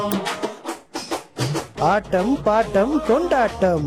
ஆட்டம் bottom கொண்டாட்டம்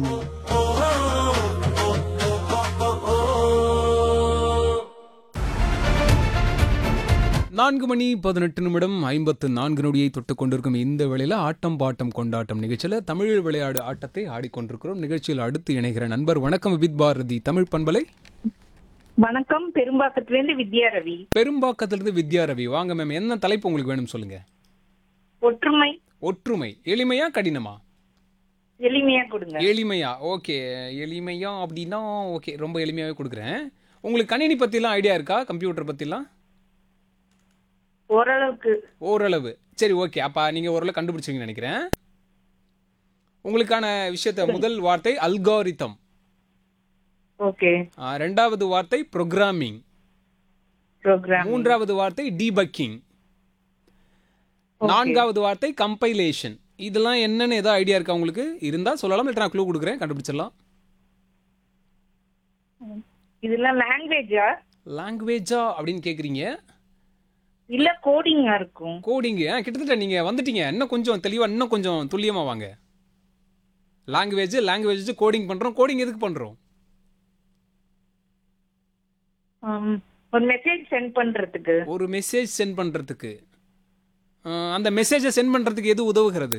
நான்கு மணி பதினெட்டு நிமிடம் ஐம்பத்து நான்கு நொடியை தொட்டு கொண்டிருக்கும் இந்த வேளையில் ஆட்டம் பாட்டம் கொண்டாட்டம் நிகழ்ச்சியில் தமிழ் விளையாடு ஆட்டத்தை ஆடிக்கொண்டிருக்கிறோம் நிகழ்ச்சியில் அடுத்து இணைகிற நண்பர் வணக்கம் வித் பாரதி தமிழ் பண்பலை வணக்கம் பெரும்பாக்கத்திலிருந்து வித்யா ரவி பெரும்பாக்கத்திலிருந்து வித்யா ரவி வாங்க மேம் என்ன தலைப்பு உங்களுக்கு வேணும் சொல்லுங்க ஒற்றுமை ஒற்றுமை எளிமையா கடினமா எளிமையா கொடுங்க எளிமையா ஓகே எளிமையா அப்படின்னா ஓகே ரொம்ப எளிமையாவே கொடுக்குறேன் உங்களுக்கு கணினி பத்திலாம் ஐடியா இருக்கா கம்ப்யூட்டர் பத்திலாம் ஓரளவுக்கு ஓரளவு சரி ஓகே அப்ப நீங்க ஓரளவு கண்டுபிடிச்சிங்கன்னு நினைக்கிறேன் உங்களுக்கான விஷயத்த முதல் வார்த்தை அல்காரிதம் ஓகே ரெண்டாவது வார்த்தை ப்ரோக்ராமிங் ப்ரோக்ராம் மூன்றாவது வார்த்தை டீபக்கிங் நான்காவது வார்த்தை கம்பைலேஷன் இதெல்லாம் என்னன்னு ஏதோ ஐடியா இருக்கா உங்களுக்கு இருந்தா சொல்லலாம் இல்லை நான் க்ளூ கொடுக்குறேன் கண்டுபிடிச்சிடலாம் இதெல்லாம் லாங்குவேஜா லாங்குவேஜா அப்படின்னு கேக்குறீங்க இல்ல கோடிங்கா இருக்கும் கோடிங் கிட்டத்தட்ட நீங்க வந்துட்டீங்க இன்னும் கொஞ்சம் தெளிவா இன்னும் கொஞ்சம் துல்லியமா வாங்க லாங்குவேஜ் லாங்குவேஜ் கோடிங் பண்றோம் கோடிங் எதுக்கு பண்றோம் ஆம், ஒரு மெசேஜ் சென்ட் பண்றதுக்கு ஒரு மெசேஜ் சென்ட் பண்றதுக்கு அஹ், அந்த மெசேஜை சென்ட் பண்றதுக்கு எது உதவுகிறது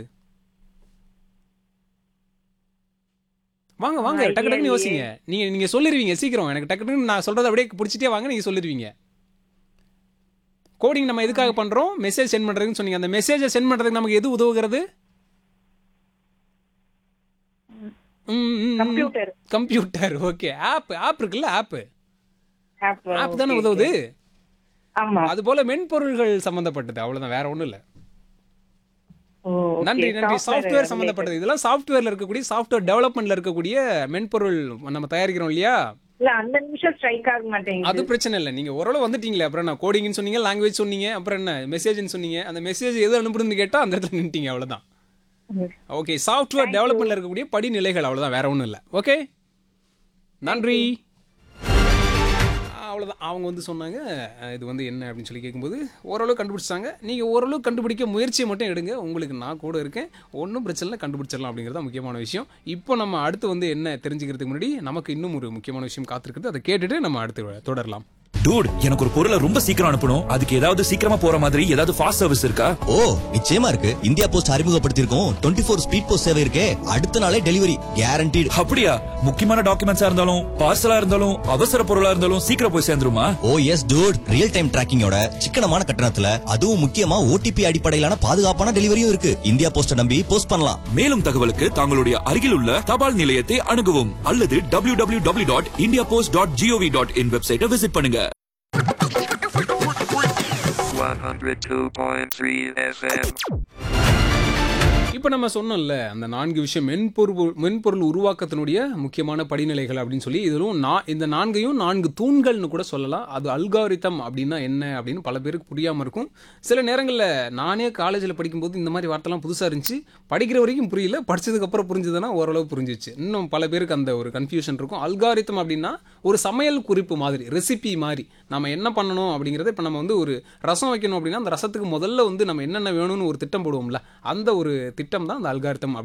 வாங்க வாங்க Idea டக்கு டக்குன்னு இல்லையே. யோசிங்க நீங்க நீங்க சொல்லிருவீங்க சீக்கிரம் எனக்கு டக்கு டக்குன்னு நான் சொல்றதை அப்படியே பிடிச்சிட்டே வாங்க நீங்க சொல்லிருவீங்க கோடிங் நம்ம எதுக்காக பண்றோம் மெசேஜ் சென்ட் பண்றதுன்னு சொன்னீங்க அந்த மெசேஜை சென்ட் பண்றதுக்கு நமக்கு எது உதவுகிறது computer computer okay app app இருக்குல்ல ஆப் ஆப் ஆப் தானே உதவுது ஆமா அது போல மென்பொருள்கள் சம்பந்தப்பட்டது அவ்வளவுதான் வேற ஒண்ணும் இல்ல ஓ, okay. நன்றி நன்றி Software சாஃப்ட்வேர் related. சம்பந்தப்பட்டது இதெல்லாம் சாஃப்ட்வேர்ல இருக்கக்கூடிய சாஃப்ட்வேர் டெவலப்மெண்ட்ல இருக்கக்கூடிய மென்பொருள் நம்ம தயாரிக்கிறோம் இல்லையா இல்ல அந்த நிமிஷம் ஸ்ட்ரைக் ஆக மாட்டேங்குது அது பிரச்சனை இல்லை நீங்க ஓரளவு வந்துட்டீங்களே அப்புறம் என்ன கோடிங்னு சொன்னீங்க லாங்குவேஜ் சொன்னீங்க அப்புறம் என்ன மெசேஜ்னு சொன்னீங்க அந்த மெசேஜ் எது அனுப்புறதுன்னு கேட்டா அந்த இடத்துல நின்ட்டீங்க அவ்வளவுதான் ஓகே சாஃப்ட்வேர் டெவலப்மெண்ட்ல இருக்கக்கூடிய படிநிலைகள் அவ்வளவுதான் வேற ஒன்றும் இல்லை ஓகே நன்றி அவ்வளோதான் அவங்க வந்து சொன்னாங்க அஹ், இது வந்து என்ன அப்படின்னு சொல்லி கேட்கும்போது ஓரளவு கண்டுபிடிச்சாங்க நீங்கள் ஓரளவு கண்டுபிடிக்க முயற்சியை மட்டும் எடுங்க உங்களுக்கு நான் கூட இருக்கேன் ஒன்றும் பிரச்சனை இல்லை கண்டுபிடிச்சிடலாம் அப்படிங்கிறது தான் முக்கியமான விஷயம் இப்போ நம்ம அடுத்து வந்து என்ன தெரிஞ்சுக்கிறதுக்கு முன்னாடி நமக்கு இன்னும் ஒரு முக்கியமான விஷயம் காத்திருக்குது அதை கேட்டுட்டு நம்ம அடுத்து தொடரலாம் டூட் எனக்கு ஒரு பொருளை ரொம்ப சீக்கிரம் அனுப்பணும் அதுக்கு ஏதாவது சீக்கிரமா போற மாதிரி ஏதாவது ஃபாஸ்ட் சர்வீஸ் இருக்கா ஓ நிச்சயமா இருக்கு இந்தியா போஸ்ட் அறிமுகப்படுத்தியிருக்கோம் டுவெண்ட்டி ஃபோர் ஸ்பீட் போஸ்ட் சேவை இருக்கே அடுத்த நாளே டெலிவரி கேரண்டீடு அப்படியா முக்கியமான டாக்குமெண்ட்ஸா இருந்தாலும் பார்சலா இருந்தாலும் அவசர பொருளா இருந்தாலும் சீக்கிரம் போய் சேர்ந்துருமா oh yes dude real time டிராக்கிங்கோட சிக்கனமான கட்டணத்துல அதுவும் முக்கியமா ஓடிபி அடிப்படையிலான பாதுகாப்பான டெலிவரியும் இருக்கு இந்தியா போஸ்ட நம்பி போஸ்ட் பண்ணலாம் மேலும் தகவலுக்கு தங்களுடைய அருகில் உள்ள தபால் நிலையத்தை அணுகவும் அல்லது W W W dot India post dot GOV dot in வெப்சைட்டை விசிட் பண்ணுங்க 102.3 FM. இப்போ நம்ம சொன்னோம்ல அந்த நான்கு விஷயம் மென்பொருள் மென்பொருள் உருவாக்கத்தினுடைய முக்கியமான படிநிலைகள் அப்படின்னு சொல்லி இதிலும் நான் இந்த நான்கையும் நான்கு தூண்கள்னு கூட சொல்லலாம் அது அல்காரிதம் அப்படின்னா என்ன அப்படின்னு பல பேருக்கு புரியாமல் இருக்கும் சில நேரங்களில் நானே காலேஜில் படிக்கும்போது இந்த மாதிரி வார்த்தைலாம் புதுசாக இருந்துச்சு படிக்கிற வரைக்கும் புரியல படிச்சதுக்கப்புறம் புரிஞ்சுதுன்னா ஓரளவு புரிஞ்சிச்சு இன்னும் பல பேருக்கு அந்த ஒரு கன்ஃபியூஷன் இருக்கும் அல்காரிதம் அப்படின்னா ஒரு சமையல் குறிப்பு மாதிரி ரெசிபி மாதிரி நம்ம என்ன பண்ணணும் அப்படிங்கிறத இப்போ நம்ம வந்து ஒரு ரசம் வைக்கணும் அப்படின்னா அந்த ரசத்துக்கு முதல்ல வந்து நம்ம என்னென்ன வேணும்னு ஒரு திட்டம் போடுவோம்ல அந்த ஒரு திட்டம் தான் அந்த அல்காரிதம்